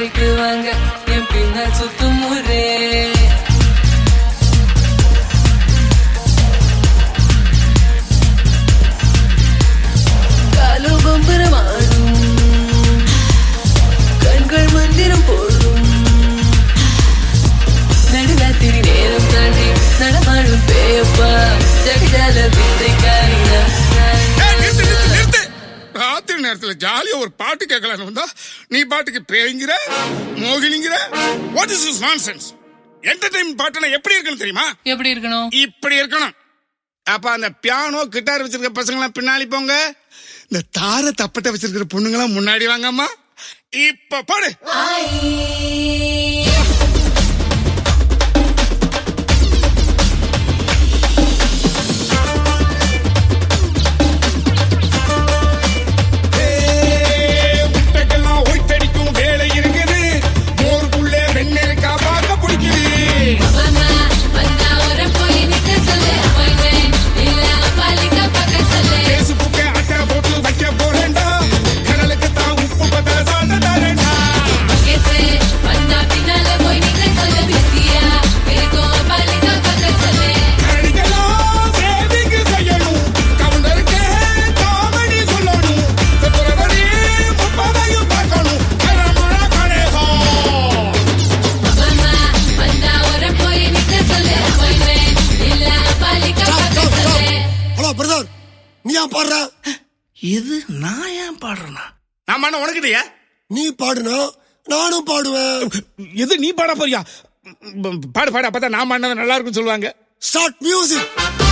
Bike வாங்க என் பின்னால் சுத்தும் ஊரே காலு பம்பரமாடும் கண்கள் மந்திரம் போடும் நடுராத்திரி நேரம் தாண்டி நடமாடும் பேயப்பா ஜகஜால வித்தை காரினா ஏய், நிறுத்து, நிறுத்து, நிறுத்து. ராத்திரி நேரத்துல ஜாலியா ஒரு பாட்டு கேட்கலான்னு வந்தா நீ பாட்டுக்கு பேய்ங்கிற மோகினிங்கிற what is is nonsense entertainment பாட்டுனா எப்படி இருக்கணும் தெரியுமா எப்படி இருக்கணும் இப்படி இருக்கணும் அப்ப அந்த பியானோ கிட்டார் வச்சிருக்க பசங்க எல்லாம் பின்னாடி போங்க இந்த தார தப்பட்டை வச்சிருக்கிற பொண்ணுங்க எல்லாம் முன்னாடி வாங்கம்மா இப்ப பாடு ஏய், முட்டைக்கெல்லாம் ஒயிட்டடிக்கும் வேலை இருக்குது மோருக்குள்ளே வெண்ணெருக்கா பார்க்க பிடிக்குது பேசுபுக்கே அட்டை போட்டு வைக்க போறேன்டா கடலுக்கு தான் உப்பு பத்த சாந்த தரேன்டா கரடிக்கெல்லாம் சேவிங் செய்யணும் கவுண்டருக்கு காமெடி சொல்லணும் பிப்ரவரி முப்பதையும் பார்க்கணும் கரமுறை கணேசம் ஹலோ பிரதர் நீ ஏன் பாடுற இது நான் ஏன் பாடுறேனா நான் பண்ண உனக்கிட்டயா நீ பாடுனா நானும் பாடுவேன் எது நீ பாட போறியா பாடு பாடு அப்பதான் நான் பண்ணது நல்லா இருக்கும்னு சொல்லுவாங்க ஸ்டார்ட் மியூசிக்